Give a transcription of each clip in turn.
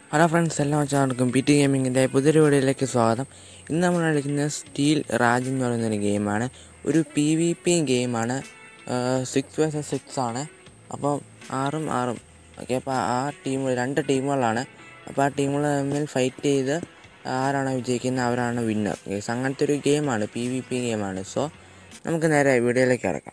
hello friends എല്ലാം വെച്ചാൽ P T ഗെയിമിങ്ങിൻ്റെ പുതിയൊരു വീഡിയോയിലേക്ക് സ്വാഗതം ഇന്ന് നമ്മൾ കളിക്കുന്നത് സ്റ്റീൽ രാജ് എന്ന് പറയുന്നൊരു ഗെയിമാണ് ഒരു പി വി പി ഗെയിമാണ് സിക്സ് വേഴ്സസ് സിക്സ് ആണ് അപ്പോൾ ആറും ആറും ഓക്കെ അപ്പോൾ ആ ടീം രണ്ട് ടീമുകളാണ് അപ്പോൾ ആ ടീമുകൾ തമ്മിൽ ഫൈറ്റ് ചെയ്ത് ആരാണോ വിജയിക്കുന്നത് അവരാണ് വിന്നർ ഗെയ്സ് അങ്ങനത്തെ ഒരു ഗെയിമാണ് പി വി പി ഗെയിമാണ് സോ നമുക്ക് നേരെ വീഡിയോയിലേക്ക് കിടക്കാം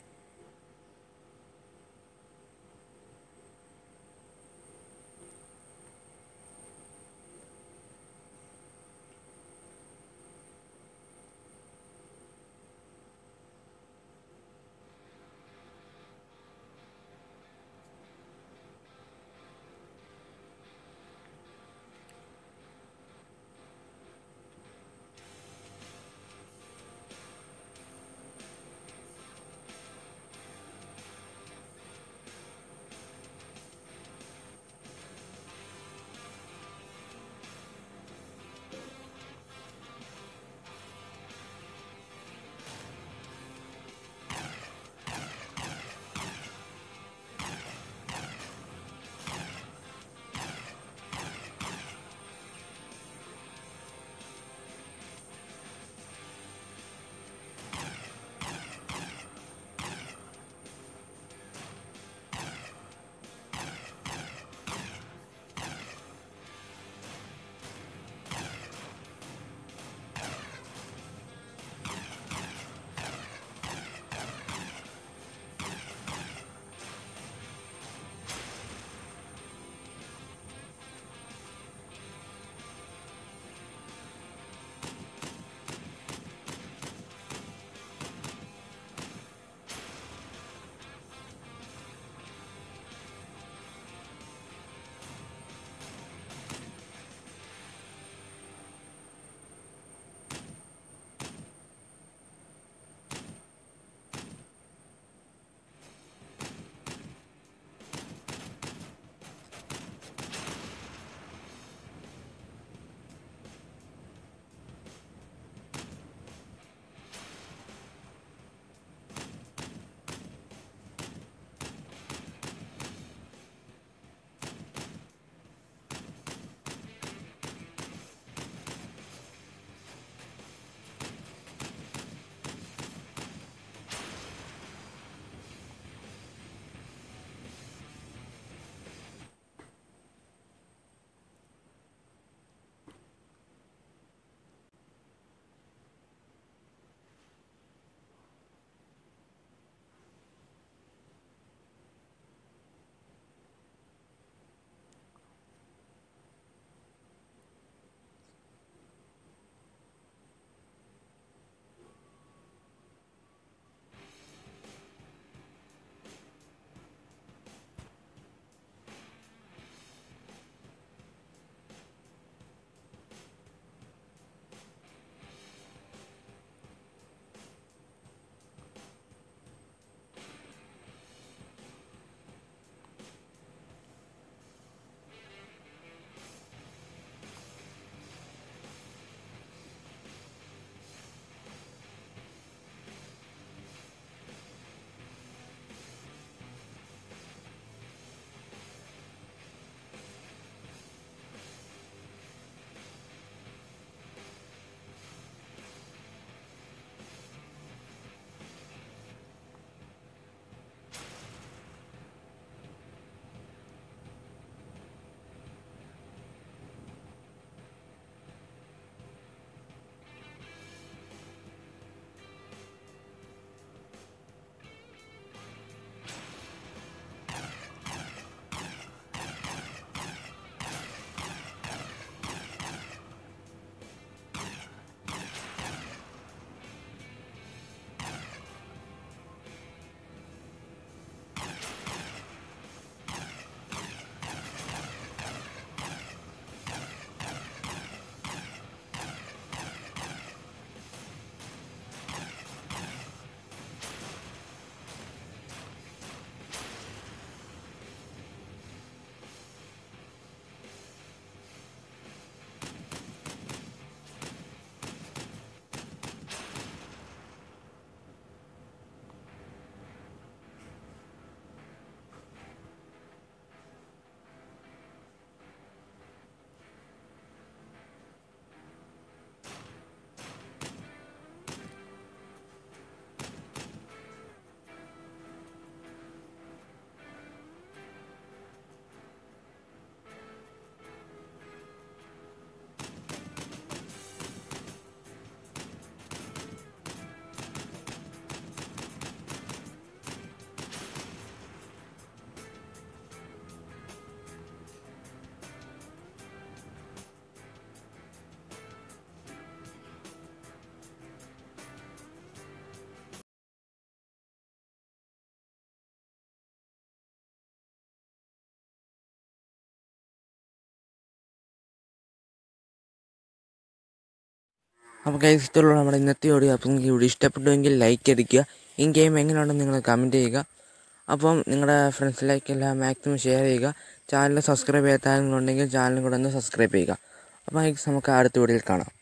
അപ്പോൾ കൈസ് ഇഷ്ടമുള്ള നമ്മുടെ ഇന്നത്തെ ഓഡിയോ അപ്പം നിങ്ങൾക്ക് ഇവിടെ ഇഷ്ടപ്പെട്ടുവെങ്കിൽ ലൈക്ക് അടിക്കുക ഈ ഗെയിം എങ്ങനെയുണ്ടെന്ന് നിങ്ങൾ കമൻറ്റ് ചെയ്യുക അപ്പം നിങ്ങളുടെ ഫ്രണ്ട്സിലേക്കെല്ലാം മാക്സിമം ഷെയർ ചെയ്യുക ചാനൽ സബ്സ്ക്രൈബ് ചെയ്യാത്ത ആരെങ്കിലും ഉണ്ടെങ്കിൽ ചാനലും കൂടെ ഒന്ന് സബ്സ്ക്രൈബ് ചെയ്യുക അപ്പോൾ ഗൈസ് നമുക്ക് അടുത്ത വീഡിയോയിൽ കാണാം